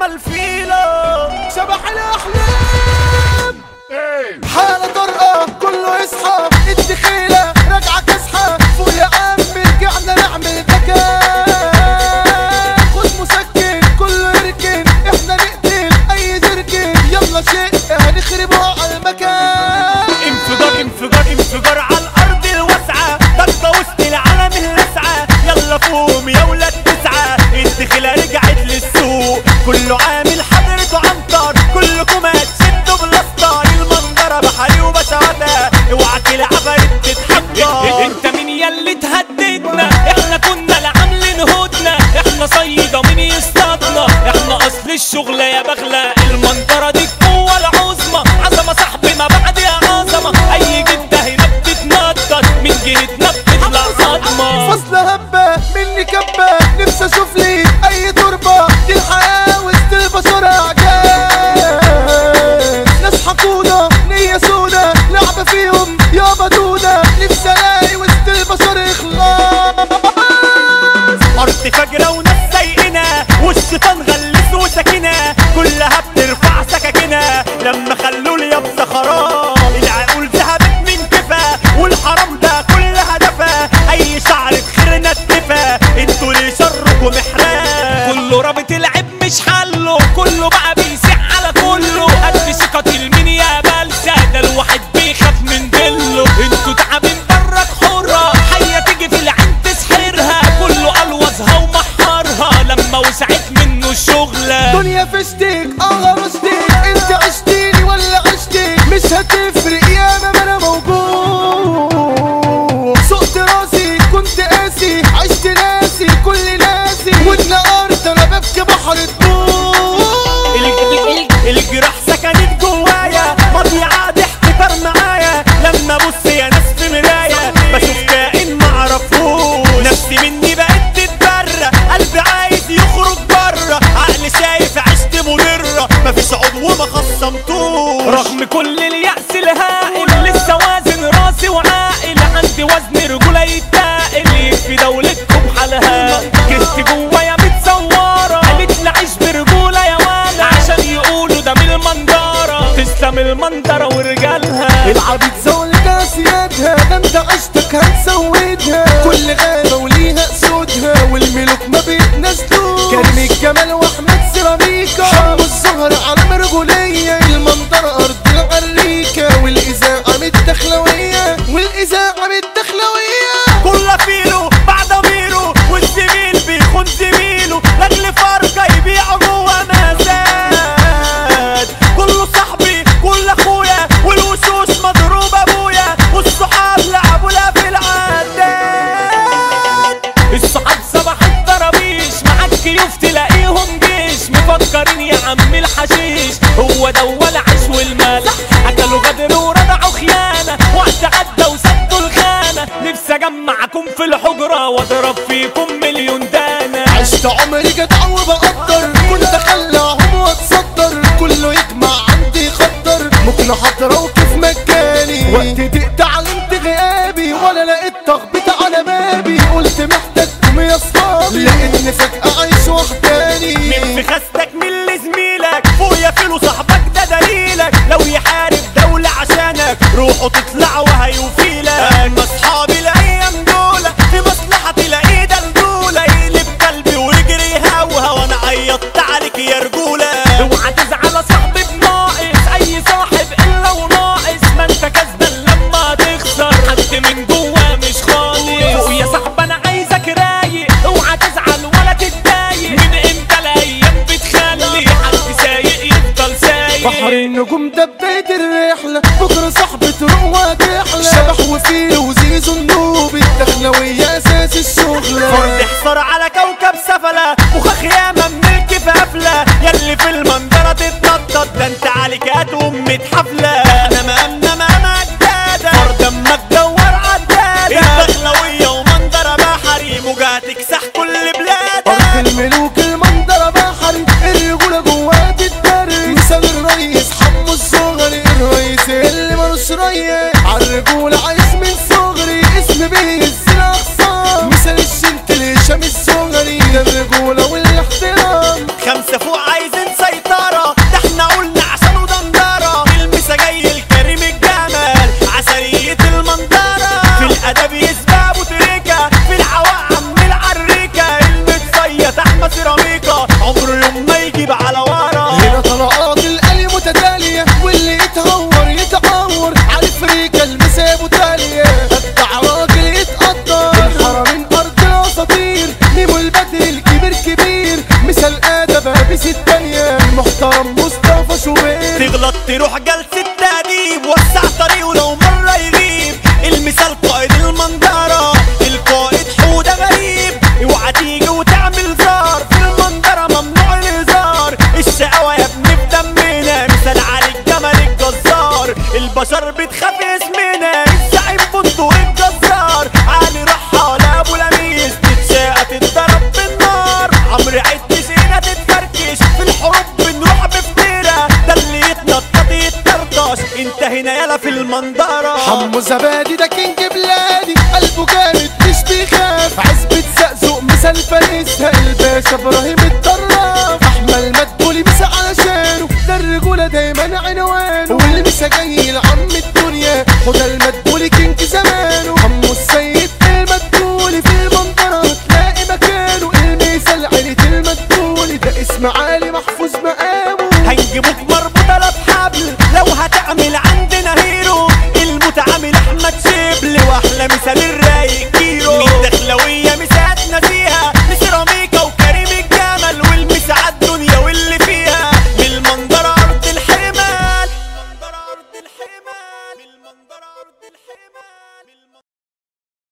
عمل فيلو شبح الاحلام حالة طرقة كله يصحى الدخيلة راجعة كسحة فوق يا عم رجعنا نعمل مكان خد مسكن كله يركن احنا نقتل اي زركن يلا شيء هنخربه على المكان انفجار انفجار انفجار على الارض الواسعه ضجه وسط العالم اللسعه يلا فوم يا ولاد تسعه الدخله رجعت للسوق كله عامل حضرته عنتر كلكم هتشدوا بلاستر المنظره بحري وبشواتها اوعى العفاريت تتحضر انت مين ياللي تهددنا احنا كنا اللي عاملين هدنة احنا صيدة مين يصطادنا احنا اصل الشغل يا بغلة المنطرة دي القوة العظمى عظمة صاحبي ما بعد يا عظمة اي جدة هنا بتتنطط من جهتنا بتطلع صدمة فصل هبة مني كبة نفسي اشوف لي اي تربة دي الحياة وسط البشر اعجاز ناس حقودة نية سودة لعبة فيهم يابا دودة نفسي الاقي وسط البشر اخلاص ارض فجرة وناس سايقنا والشيطان غلس وسكنة كلها بترفع سكاكنا لما خلوا اليابسة خراب العقول ذهبت من كفا والحرام ده كل هدفها اي شعر بخيرنا اتفا انتوا ليه شركم محراب كله رابط العيب مش حله كله بقى بيسيح على كله قد ثقة المين يا بلسة ده الواحد بيخاف من دله انتوا تعبين برك حرة حية تيجي في العين تسحرها كله قلوظها ومحرها لما وسعت منه الشغلة دنيا فشتك اه رشتك انت عشتيني ولا عشتك مش هتفرق يا ما انا موجود سقت راسي كنت قاسي عشت ناسي كل ناسي واتنقرت انا ببكي بحر الدموع الجراح سكنت جوايا مضيعة احتكار معايا لما ابص يا ناس في مراية بشوف كائن معرفوش نفسي مني بقت تتبرى قلبي عايز يخرج بره عقلي شايف عشت مضرة مفيش عضو ما خصمتوش رغم كل اليأس الهائل لسه وازن راسي وعاقل عندي وزن رجولة يتاقل يكفي دولتكم حالها كنت جوايا متصورة قالت لي عيش برجولة يا وانا عشان يقولوا ده من المنظرة تسلم المنظرة ورجالها العبيد زولك سيادها ده انت عشتك هتسودها كل غابة وليها اسودها والملوك ما بيتنازلوش كريم الجمال واحمد سيراميكا حب الزهر على مرجولية المنظر ارض العريكة والاذاعة متدخلوية والاذاعة متدخلوية كل فيلو بعد ضميره والزميل بيخون زميله لاجل فرقه يبيعوا جوه مزاد كله صاحبي كل اخويا والوشوش مضروب ابويا والصحاب لعبوا لها في العداد الصحاب صباح الطرابيش معاك كيوف تلاقيهم جيش مفكرين يا عم الحشيش هو ده ولا عيش والمال اكلوا غدر وردعوا خيانة وقت عدى وسدوا الخانة نفسي اجمعكم في الحجرة واضرب فيكم مليون دانة عشت عمري جدع وبقدر كنت اخلعهم واتصدر كله يجمع عندي خطر ممكن حضرة وكيف مكاني وقت تقطع علمت غيابي ولا لقيت تخبيط على بابي قلت محتاجكم يا اصحابي لاني فجأة عايش وحداني مين في خستك من اللي زميلك فوق يا فيلو صاحبك ده دليلك لو يحارب دولة عشانك روحه تطلع وهيوفيلك اما اصحابي الايام دول في مصلحة تلاقيه ده الدولة يقلب قلبي ويجري يهوها وانا عيطت عليك يا رجولة اوعى تزعل يا صاحبي بناقص اي صاحب الا وناقص ما انت كسبان لما تخسر حد من جوا مش خالص فوق يا صاحبي انا عايزك رايق اوعى تزعل ولا تتضايق من امتى الايام بتخلي حد سايق يفضل سايق بحر النجوم ده بداية الرحلة بكرة صاحبي تروح وتحلى شبح وفيل وزيزو النوبي الدخلوية أساس الشغلة فرد حصار على كوكب سفلة مخ خيامة من الكفافلة ياللي في المنظرة تتنطط ده انت عليك هتقوم متحفلة احنا مقامنا مقامة جدادة فرد دمك دور عدادة الدخلوية ومنظرة بحري موجة تكسح كل أرض بلادك الملوك المنظرة بحري الرجولة جواها تتدري مثال الرئيس حمو الصغري الرئيس اللي ملوش ريا عالرجولة عايش من صغري اسم بيهز الأقصى مثال الشنت اللي هشام الصغري ده الرجولة والاحترام خمسة فوق عايزين لابس التانية المحترم مصطفى شوبير تغلط تروح جلسة تأديب وسع طريقه لو مرة يغيب المثال قائد المنظرة القائد حودة غريب اوعى تيجي وتعمل زار في المنظرة ممنوع الهزار الشقاوة يا ابني في دمنا مثال علي الجمل الجزار البشر بتخاف اسمنا الزعيم بندق الجزار علي رحال ابو لميس تتشاقى تتضرب بالنار عمرو عد سينا تتفركش في الحروب بنروح بفتيرة ده اللي يتنطط يتطرطش انت هنا يلا في المنظرة حمو زبادي ده كينج بلادي قلبه جامد مش بيخاف عزبة زقزق مثال فارسها الباشا ابراهيم الطراف احمد مدبولي مسا علشانه ده الرجولة دايما عنوانه والمسا جاي لعم الدنيا خد المدبولي